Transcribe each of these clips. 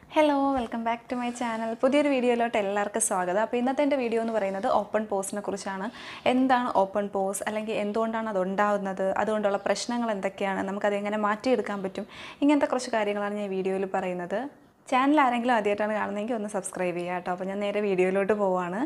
hello welcome back to my channel പുതിയൊരു വീഡിയോയിലോട്ട് എല്ലാവർക്കും സ്വാഗതം അപ്പോൾ ഇന്നത്തെ എൻ്റെ വീഡിയോ എന്ന് പറയുന്നത് ഓപ്പൺ പോസിനെ കുറിച്ചാണ് എന്താണ് ഓപ്പൺ പോസ് അല്ലെങ്കിൽ എന്തുകൊണ്ടാണ് അത് ഉണ്ടാവുന്നത് അതുകൊണ്ടുള്ള പ്രശ്നങ്ങൾ എന്തൊക്കെയാണ് നമുക്കത് എങ്ങനെ മാറ്റിയെടുക്കാൻ പറ്റും ഇങ്ങനത്തെ കുറച്ച് കാര്യങ്ങളാണ് ഞാൻ ഈ വീഡിയോയിൽ പറയുന്നത് ചാനൽ ആരെങ്കിലും ആദ്യമായിട്ടാണ് കാണുന്നതെങ്കിൽ ഒന്ന് സബ്സ്ക്രൈബ് ചെയ്യുക കേട്ടോ അപ്പോൾ ഞാൻ നേരെ വീഡിയോയിലോട്ട് പോവാണ്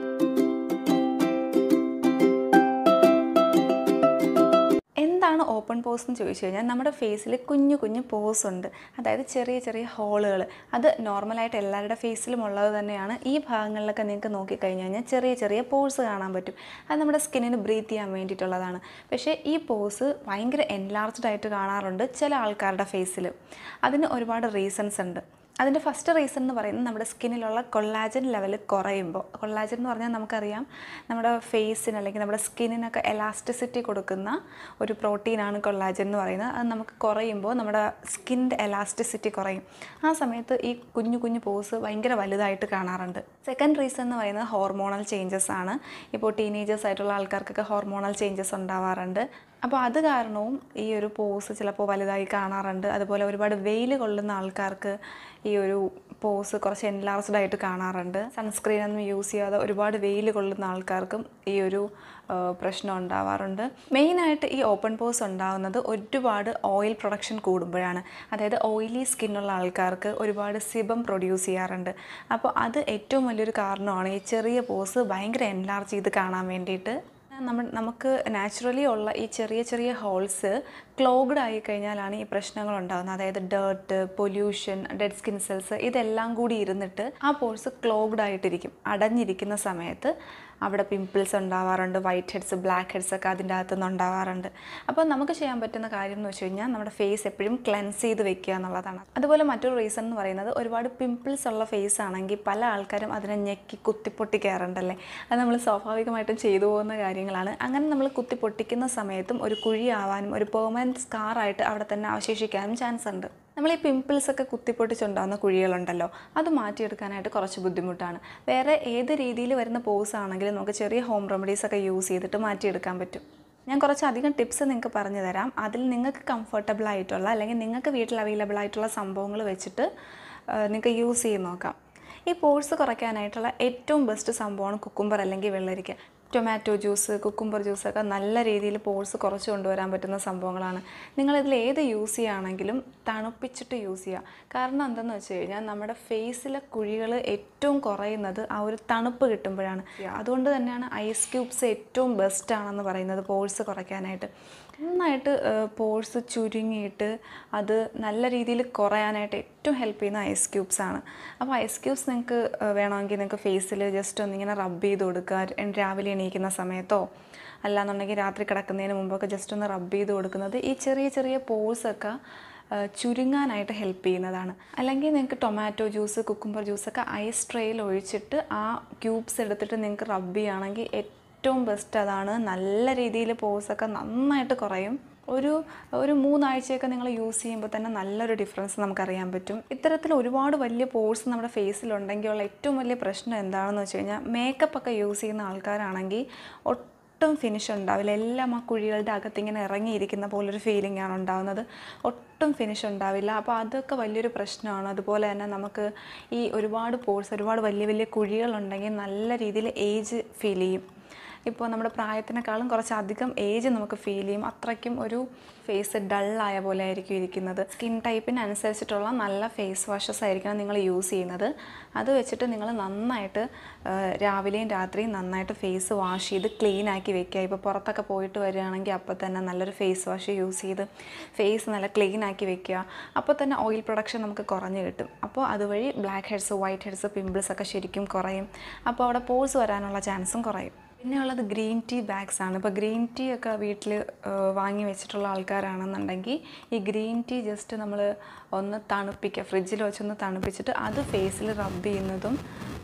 എന്താണ് ഓപ്പൺ പോസ് എന്ന് ചോദിച്ചു കഴിഞ്ഞാൽ നമ്മുടെ ഫേസിൽ കുഞ്ഞു കുഞ്ഞു പോസ് ഉണ്ട് അതായത് ചെറിയ ചെറിയ ഹോളുകൾ അത് നോർമലായിട്ട് എല്ലാവരുടെ ഫേസിലും ഉള്ളത് തന്നെയാണ് ഈ ഭാഗങ്ങളിലൊക്കെ നിങ്ങൾക്ക് നോക്കിക്കഴിഞ്ഞ് കഴിഞ്ഞാൽ ചെറിയ ചെറിയ പോഴ്സ് കാണാൻ പറ്റും അത് നമ്മുടെ സ്കിന്നിന് ബ്രീത്ത് ചെയ്യാൻ വേണ്ടിയിട്ടുള്ളതാണ് പക്ഷേ ഈ പോസ് ഭയങ്കര എൻലാർജ്ഡ് ആയിട്ട് കാണാറുണ്ട് ചില ആൾക്കാരുടെ ഫേസിൽ അതിന് ഒരുപാട് റീസൺസ് ഉണ്ട് അതിൻ്റെ ഫസ്റ്റ് റീസൺ എന്ന് പറയുന്നത് നമ്മുടെ സ്കിന്നിലുള്ള കൊള്ളാജൻ ലെവൽ കുറയുമ്പോൾ കൊള്ളാജൻ എന്ന് പറഞ്ഞാൽ നമുക്കറിയാം നമ്മുടെ ഫേസിന് അല്ലെങ്കിൽ നമ്മുടെ സ്കിന്നിനൊക്കെ എലാസ്റ്റിസിറ്റി കൊടുക്കുന്ന ഒരു പ്രോട്ടീനാണ് കൊള്ളാജൻ എന്ന് പറയുന്നത് അത് നമുക്ക് കുറയുമ്പോൾ നമ്മുടെ സ്കിൻ്റെ എലാസ്റ്റിസിറ്റി കുറയും ആ സമയത്ത് ഈ കുഞ്ഞു കുഞ്ഞു പോസ് ഭയങ്കര വലുതായിട്ട് കാണാറുണ്ട് സെക്കൻഡ് റീസൺ എന്ന് പറയുന്നത് ഹോർമോണൽ ചേഞ്ചസ് ആണ് ഇപ്പോൾ ടീനേജേഴ്സ് ആയിട്ടുള്ള ആൾക്കാർക്കൊക്കെ ഹോർമോണൽ ചേഞ്ചസ് ഉണ്ടാവാറുണ്ട് അപ്പോൾ അത് കാരണവും ഈ ഒരു പോസ് ചിലപ്പോൾ വലുതായി കാണാറുണ്ട് അതുപോലെ ഒരുപാട് വെയിൽ കൊള്ളുന്ന ആൾക്കാർക്ക് ഈ ഒരു പോസ് കുറച്ച് എൻലാർജ്ഡ് ആയിട്ട് കാണാറുണ്ട് സൺസ്ക്രീൻ ഒന്നും യൂസ് ചെയ്യാതെ ഒരുപാട് വെയിൽ കൊള്ളുന്ന ആൾക്കാർക്കും ഈ ഒരു ആ, പ്രശ്നം ഉണ്ടാവാറുണ്ട് മെയിനായിട്ട് ഈ ഓപ്പൺ പോസ് ഉണ്ടാകുന്നത് ഒരുപാട് ഓയിൽ പ്രൊഡക്ഷൻ കൂടുമ്പോഴാണ് അതായത് ഓയിലി സ്കിന്നുള്ള ആൾക്കാർക്ക് ഒരുപാട് സിബം പ്രൊഡ്യൂസ് ചെയ്യാറുണ്ട് അപ്പോൾ അത് ഏറ്റവും വലിയൊരു കാരണമാണ് ഈ ചെറിയ പോസ് ഭയങ്കര എൻലാർജ് ചെയ്ത് കാണാൻ വേണ്ടിയിട്ട് നമ്മൾ നമുക്ക് നാച്ചുറലി ഉള്ള ഈ ചെറിയ ചെറിയ ഹോൾസ് ക്ലോഗ്ഡ് ആയി കഴിഞ്ഞാലാണ് ഈ പ്രശ്നങ്ങൾ ഉണ്ടാകുന്നത് അതായത് dirt pollution dead skin cells ഇതെല്ലാം കൂടി ഇരുന്നിട്ട് ആ പോഴ്സ് ക്ലോഗ്ഡ് ആയിട്ടിരിക്കും അടഞ്ഞിരിക്കുന്ന സമയത്ത് അവിടെ പിമ്പിൾസ് ഉണ്ടാവാറുണ്ട് വൈറ്റ് ഹെഡ്സ് ബ്ലാക്ക് ഹെഡ്സ് ഒക്കെ അതിൻ്റെ അകത്തുനിന്ന് ഉണ്ടാവാറുണ്ട് അപ്പോൾ നമുക്ക് ചെയ്യാൻ പറ്റുന്ന കാര്യം എന്ന് വെച്ച് കഴിഞ്ഞാൽ നമ്മുടെ ഫേസ് എപ്പോഴും ക്ലെൻസ് ചെയ്ത് വെക്കുക എന്നുള്ളതാണ് അതുപോലെ മറ്റൊരു റീസൺ എന്ന് പറയുന്നത് ഒരുപാട് പിമ്പിൾസ് ഉള്ള ഫേസ് ആണെങ്കിൽ പല ആൾക്കാരും അതിനെ ഞെക്കി കുത്തിപ്പൊട്ടി കയറണ്ടല്ലേ അത് നമ്മൾ സ്വാഭാവികമായിട്ടും ചെയ്തു പോകുന്ന കാര്യങ്ങളാണ് അങ്ങനെ നമ്മൾ കുത്തി പൊട്ടിക്കുന്ന സമയത്തും ഒരു കുഴിയാവാനും ഒരു പെർമനൻറ്റ് സ്കാറായിട്ട് അവിടെ തന്നെ അവശേഷിക്കാനും ചാൻസ് ഉണ്ട് നമ്മൾ ഈ പിമ്പിൾസ് ഒക്കെ കുത്തിപ്പൊട്ടിച്ചുണ്ടാകുന്ന കുഴികളുണ്ടല്ലോ അത് മാറ്റിയെടുക്കാനായിട്ട് കുറച്ച് ബുദ്ധിമുട്ടാണ് വേറെ ഏത് രീതിയിൽ വരുന്ന പോസ് ആണെങ്കിലും നമുക്ക് ചെറിയ ഹോം റെമഡീസ് ഒക്കെ യൂസ് ചെയ്തിട്ട് മാറ്റിയെടുക്കാൻ പറ്റും ഞാൻ കുറച്ചധികം ടിപ്സ് നിങ്ങൾക്ക് പറഞ്ഞു തരാം അതിൽ നിങ്ങൾക്ക് കംഫർട്ടബിൾ ആയിട്ടുള്ള അല്ലെങ്കിൽ നിങ്ങൾക്ക് വീട്ടിൽ അവൈലബിൾ ആയിട്ടുള്ള സംഭവങ്ങൾ വെച്ചിട്ട് ആ, നിങ്ങൾക്ക് യൂസ് ചെയ്ത് നോക്കാം ഈ പോഴ്സ് കുറയ്ക്കാനായിട്ടുള്ള ഏറ്റവും ബെസ്റ്റ് സംഭവമാണ് കുക്കുംബർ അല്ലെങ്കിൽ വെള്ളരിക്ക ടൊമാറ്റോ ജ്യൂസ് കുക്കുംബർ ജ്യൂസൊക്കെ നല്ല രീതിയിൽ പോഴ്സ് കുറച്ച് കൊണ്ടുവരാൻ പറ്റുന്ന സംഭവങ്ങളാണ് നിങ്ങളിതിൽ ഏത് യൂസ് ചെയ്യുകയാണെങ്കിലും തണുപ്പിച്ചിട്ട് യൂസ് ചെയ്യുക കാരണം എന്തെന്ന് വെച്ച് കഴിഞ്ഞാൽ നമ്മുടെ ഫേസിലെ കുഴികൾ ഏറ്റവും കുറയുന്നത് ആ ഒരു തണുപ്പ് കിട്ടുമ്പോഴാണ് അതുകൊണ്ട് തന്നെയാണ് ഐസ് ക്യൂബ്സ് ഏറ്റവും ബെസ്റ്റ് ആണെന്ന് പറയുന്നത് പോഴ്സ് കുറയ്ക്കാനായിട്ട് നന്നായിട്ട് പോഴ്സ് ചുരുങ്ങിയിട്ട് അത് നല്ല രീതിയിൽ കുറയാനായിട്ട് ഏറ്റവും ഹെൽപ്പ് ചെയ്യുന്ന ഐസ് ക്യൂബ്സ് ആണ് അപ്പോൾ ഐസ് ക്യൂബ്സ് നിങ്ങൾക്ക് വേണമെങ്കിൽ നിങ്ങൾക്ക് ഫേസിൽ ജസ്റ്റ് ഒന്നിങ്ങനെ റബ്ബ് ചെയ്ത് കൊടുക്കുക രാവിലെ എണീക്കുന്ന സമയത്തോ അല്ലാന്നുണ്ടെങ്കിൽ രാത്രി കിടക്കുന്നതിന് മുമ്പൊക്കെ ജസ്റ്റ് ഒന്ന് റബ്ബ് ചെയ്ത് കൊടുക്കുന്നത് ഈ ചെറിയ ചെറിയ പോഴ്സൊക്കെ ചുരുങ്ങാനായിട്ട് ഹെൽപ്പ് ചെയ്യുന്നതാണ് അല്ലെങ്കിൽ നിങ്ങൾക്ക് ടൊമാറ്റോ ജ്യൂസ് കുക്കുംബർ ജ്യൂസൊക്കെ ഐസ് ട്രേയിൽ ഒഴിച്ചിട്ട് ആ ക്യൂബ്സ് എടുത്തിട്ട് നിങ്ങൾക്ക് റബ്ബ് ചെയ്യുകയാണെങ്കിൽ ഏറ്റവും ബെസ്റ്റ് അതാണ് നല്ല രീതിയിൽ പോസൊക്കെ നന്നായിട്ട് കുറയും ഒരു ഒരു മൂന്നാഴ്ചയൊക്കെ നിങ്ങൾ യൂസ് ചെയ്യുമ്പോൾ തന്നെ നല്ലൊരു ഡിഫറൻസ് നമുക്കറിയാൻ പറ്റും ഇത്തരത്തിൽ ഒരുപാട് വലിയ പോഴ്സ് നമ്മുടെ ഫേസിലുണ്ടെങ്കിൽ ഉള്ള ഏറ്റവും വലിയ പ്രശ്നം എന്താണെന്ന് വെച്ച് കഴിഞ്ഞാൽ മേക്കപ്പ് ഒക്കെ യൂസ് ചെയ്യുന്ന ആൾക്കാരാണെങ്കിൽ ഒട്ടും ഫിനിഷ് ഉണ്ടാവില്ല എല്ലാം ആ കുഴികളുടെ അകത്ത് ഇങ്ങനെ ഇറങ്ങിയിരിക്കുന്ന പോലൊരു ഫീലിംഗ് ആണ് ഉണ്ടാകുന്നത് ഒട്ടും ഫിനിഷ് ഉണ്ടാവില്ല അപ്പോൾ അതൊക്കെ വലിയൊരു പ്രശ്നമാണ് അതുപോലെ തന്നെ നമുക്ക് ഈ ഒരുപാട് പോഴ്സ് ഒരുപാട് വലിയ വലിയ കുഴികളുണ്ടെങ്കിൽ നല്ല രീതിയിൽ ഏജ് ഫീൽ ചെയ്യും ഇപ്പോൾ നമ്മുടെ പ്രായത്തിനേക്കാളും കുറച്ചധികം ഏജ് നമുക്ക് ഫീൽ ചെയ്യും അത്രയ്ക്കും ഒരു ഫേസ് ഡള്ളായ പോലെ ആയിരിക്കും ഇരിക്കുന്നത് സ്കിൻ ടൈപ്പിന് അനുസരിച്ചിട്ടുള്ള നല്ല ഫേസ് വാഷസ് ആയിരിക്കണം നിങ്ങൾ യൂസ് ചെയ്യുന്നത് അത് വെച്ചിട്ട് നിങ്ങൾ നന്നായിട്ട് ആ, രാവിലെയും രാത്രിയും നന്നായിട്ട് ഫേസ് വാഷ് ചെയ്ത് ക്ലീൻ ആക്കി വെക്കുക ഇപ്പോൾ പുറത്തൊക്കെ പോയിട്ട് വരികയാണെങ്കിൽ അപ്പോൾ തന്നെ നല്ലൊരു ഫേസ് വാഷ് യൂസ് ചെയ്ത് ഫേസ് നല്ല ക്ലീൻ ആക്കി വെക്കുക അപ്പോൾ തന്നെ ഓയിൽ പ്രൊഡക്ഷൻ നമുക്ക് കുറഞ്ഞ് കിട്ടും അപ്പോൾ അതുവഴി blackheads whiteheads pimples ഒക്കെ ശരിക്കും കുറയും അപ്പോൾ അവിടെ പോഴ്സ് വരാനുള്ള ചാൻസും കുറയും പിന്നെ ഉള്ളത് ഗ്രീൻ ടീ ബാഗ്സ് ആണ് ഇപ്പോൾ ഗ്രീൻ ടീ ഒക്കെ വീട്ടിൽ വാങ്ങി വെച്ചിട്ടുള്ള ആൾക്കാരാണെന്നുണ്ടെങ്കിൽ ഈ ഗ്രീൻ ടീ ജസ്റ്റ് നമ്മൾ ഒന്ന് തണുപ്പിക്കുക ഫ്രിഡ്ജിൽ വെച്ചൊന്ന് തണുപ്പിച്ചിട്ട് അത് ഫേസിൽ റബ്ബ് ചെയ്യുന്നതും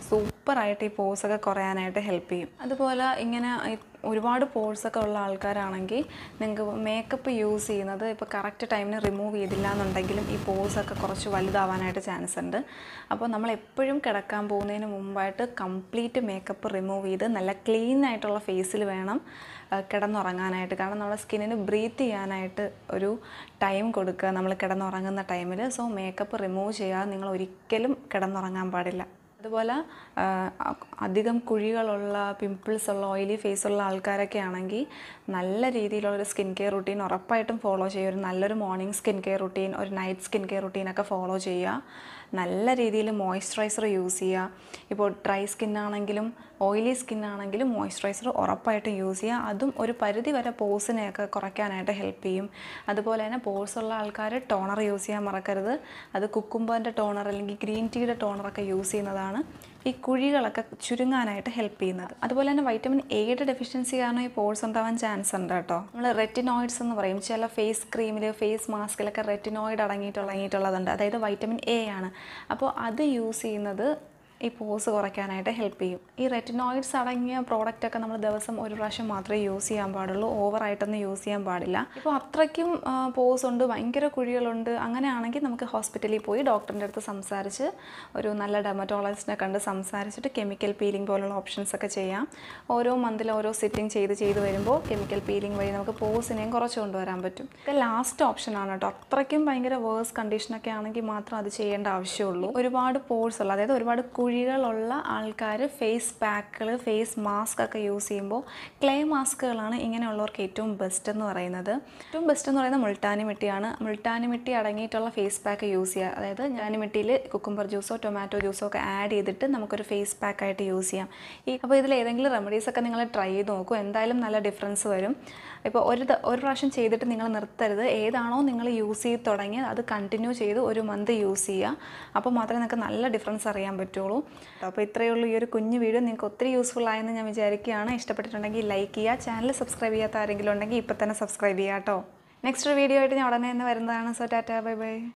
സൂപ്പറായിട്ട് ഈ പോസൊക്കെ കുറയാനായിട്ട് ഹെൽപ്പ് ചെയ്യും അതുപോലെ ഇങ്ങനെ ഈ ഒരുപാട് പോഴ്സൊക്കെ ഉള്ള ആൾക്കാരാണെങ്കിൽ നിങ്ങൾക്ക് മേക്കപ്പ് യൂസ് ചെയ്യുന്നത് ഇപ്പോൾ കറക്റ്റ് ടൈമിന് റിമൂവ് ചെയ്തില്ല എന്നുണ്ടെങ്കിലും ഈ പോഴ്സൊക്കെ കുറച്ച് വലുതാവാനായിട്ട് ചാൻസ് ഉണ്ട് അപ്പോൾ നമ്മൾ എപ്പോഴും കിടക്കാൻ പോകുന്നതിന് മുമ്പായിട്ട് കംപ്ലീറ്റ് മേക്കപ്പ് റിമൂവ് ചെയ്ത് നല്ല ക്ലീൻ ആയിട്ടുള്ള ഫേസിൽ വേണം ആ, കിടന്നുറങ്ങാനായിട്ട് കാരണം നമ്മുടെ സ്കിന്നിന് ബ്രീത്ത് ചെയ്യാനായിട്ട് ഒരു ടൈം കൊടുക്കുക നമ്മൾ കിടന്നുറങ്ങുന്ന ടൈമിൽ സോ മേക്കപ്പ് റിമൂവ് ചെയ്യാതെ നിങ്ങൾ ഒരിക്കലും കിടന്നുറങ്ങാൻ പാടില്ല അതുപോലെ ആ, അധികം കുഴികളുള്ള പിമ്പിൾസ് ഉള്ള ഓയിലി ഫേസ് ഉള്ള ആൾക്കാരൊക്കെ ആണെങ്കിൽ നല്ല രീതിയിലുള്ളൊരു സ്കിൻ കെയർ റുട്ടീൻ ഉറപ്പായിട്ടും ഫോളോ ചെയ്യുക ഒരു നല്ലൊരു മോർണിംഗ് സ്കിൻ കെയർ റുട്ടീൻ ഒരു നൈറ്റ് സ്കിൻ കെയർ റുട്ടീനൊക്കെ ഫോളോ ചെയ്യുക നല്ല രീതിയിൽ മോയ്സ്ചറൈസർ യൂസ് ചെയ്യുക ഇപ്പോൾ ഡ്രൈ സ്കിൻ ആണെങ്കിലും ഓയിലി സ്കിൻ ആണെങ്കിലും മോയ്സ്ചറൈസർ ഉറപ്പായിട്ടും യൂസ് ചെയ്യുക അതും ഒരു പരിധി വരെ പോസിനെയൊക്കെ കുറയ്ക്കാനായിട്ട് ഹെൽപ്പ് ചെയ്യും അതുപോലെ തന്നെ പോഴ്സ് ഉള്ള ആൾക്കാർ ടോണർ യൂസ് ചെയ്യാൻ മറക്കരുത് അത് കുക്കുംബറിൻ്റെ ടോണർ അല്ലെങ്കിൽ ഗ്രീൻ ടീയുടെ ടോണറൊക്കെ യൂസ് ചെയ്യുന്നതാണ് ഈ കുഴികളൊക്കെ ചുരുങ്ങാനായിട്ട് ഹെൽപ്പ് ചെയ്യുന്നത് അതുപോലെ തന്നെ വൈറ്റമിൻ എയുടെ ഡെഫിഷ്യൻസി കാരണം ഈ പോഴ്സ് ഉണ്ടാവാൻ ചാൻസ് ഉണ്ട് കേട്ടോ നമ്മൾ റെറ്റിനോയിഡ്സ് എന്ന് പറയും ചില ഫേസ് ക്രീമിൽ ഫേസ് മാസ്കിലൊക്കെ റെറ്റിനോയിഡ് അടങ്ങിയിട്ടുള്ള അടങ്ങിയിട്ടുള്ളതുണ്ട് അതായത് വൈറ്റമിൻ എ ആണ് അപ്പോൾ അത് യൂസ് ചെയ്യുന്നത് ഈ പോസ് കുറയ്ക്കാനായിട്ട് ഹെൽപ്പ് ചെയ്യും ഈ റെറ്റിനോയിഡ്സ് അടങ്ങിയ പ്രോഡക്റ്റ് ഒക്കെ നമ്മൾ ദിവസം ഒരു പ്രാവശ്യം മാത്രമേ യൂസ് ചെയ്യാൻ പാടുള്ളൂ ഓവറായിട്ടൊന്നും യൂസ് ചെയ്യാൻ പാടില്ല ഇപ്പോൾ അത്രയ്ക്കും പോസ് ഉണ്ട് ഭയങ്കര കുഴികളുണ്ട് അങ്ങനെയാണെങ്കിൽ നമുക്ക് ഹോസ്പിറ്റലിൽ പോയി ഡോക്ടറിൻ്റെ അടുത്ത് സംസാരിച്ച് ഒരു നല്ല ഡെമറ്റോളജിസ്റ്റിനെ കണ്ട് സംസാരിച്ചിട്ട് കെമിക്കൽ പീലിംഗ് പോലുള്ള ഓപ്ഷൻസ് ഒക്കെ ചെയ്യാം ഓരോ മന്തിൽ ഓരോ സിറ്റിംഗ് ചെയ്ത് ചെയ്ത് വരുമ്പോൾ കെമിക്കൽ പീലിംഗ് വഴി നമുക്ക് പോസിനെയും കുറച്ച് കൊണ്ടുവരാൻ പറ്റും ഇത് ലാസ്റ്റ് ഓപ്ഷനാണ് കേട്ടോ അത്രയ്ക്കും ഭയങ്കര വേഴ്സ് കണ്ടീഷനൊക്കെ ആണെങ്കിൽ മാത്രം അത് ചെയ്യേണ്ട ആവശ്യമുള്ളൂ ഒരുപാട് പോഴ്സ് ഉള്ള അതായത് ഒരുപാട് കുഴികളുള്ള ആൾക്കാർ ഫേസ് പാക്കുകൾ ഫേസ് മാസ്ക് ഒക്കെ യൂസ് ചെയ്യുമ്പോൾ ക്ലേ മാസ്കുകളാണ് ഇങ്ങനെയുള്ളവർക്ക് ഏറ്റവും ബെസ്റ്റ് എന്ന് പറയുന്നത് ഏറ്റവും ബെസ്റ്റ് എന്ന് പറയുന്നത് മുൾട്ടാനി മിട്ടിയാണ് മുൾട്ടാനി മിട്ടി അടങ്ങിയിട്ടുള്ള ഫേസ് പാക്ക് യൂസ് ചെയ്യുക അതായത് ഞാനി മിട്ടിയിൽ കുക്കുംബർ ജ്യൂസോ ടൊമാറ്റോ ജ്യൂസോ ഒക്കെ ആഡ് ചെയ്തിട്ട് നമുക്കൊരു ഫേസ് പാക്കായിട്ട് യൂസ് ചെയ്യാം ഈ അപ്പോൾ ഇതിൽ ഏതെങ്കിലും റെമഡീസ് ഒക്കെ നിങ്ങൾ ട്രൈ ചെയ്ത് നോക്കൂ എന്തായാലും നല്ല ഡിഫറൻസ് വരും ഇപ്പോൾ ഒരു ത- ഒരു പ്രാവശ്യം ചെയ്തിട്ട് നിങ്ങൾ നിർത്തരുത് ഏതാണോ നിങ്ങൾ യൂസ് ചെയ്ത് തുടങ്ങിയത് അത് കണ്ടിന്യൂ ചെയ്ത് ഒരു മന്ത് യൂസ് ചെയ്യുക അപ്പോൾ മാത്രമേ നിങ്ങൾക്ക് നല്ല ഡിഫറൻസ് അറിയാൻ പറ്റുള്ളൂ അപ്പോൾ ഇത്രയേ ഉള്ളൂ ഈ ഒരു കുഞ്ഞു വീഡിയോ നിങ്ങൾക്ക് ഒത്തിരി യൂസ്ഫുൾ ആയെന്ന് ഞാൻ വിചാരിക്കുകയാണ് ഇഷ്ടപ്പെട്ടിട്ടുണ്ടെങ്കിൽ ലൈക്ക് ചെയ്യുക ചാനൽ സബ്സ്ക്രൈബ് ചെയ്യാത്ത ആരെങ്കിലും ഉണ്ടെങ്കിൽ ഇപ്പോൾ തന്നെ സബ്സ്ക്രൈബ് ചെയ്യുക കേട്ടോ നെക്സ്റ്റ് വീഡിയോ ആയിട്ട് ഞാൻ ഉടനെ തന്നെ വരുന്നതാണ് സോ ടാറ്റ ബൈ ബൈ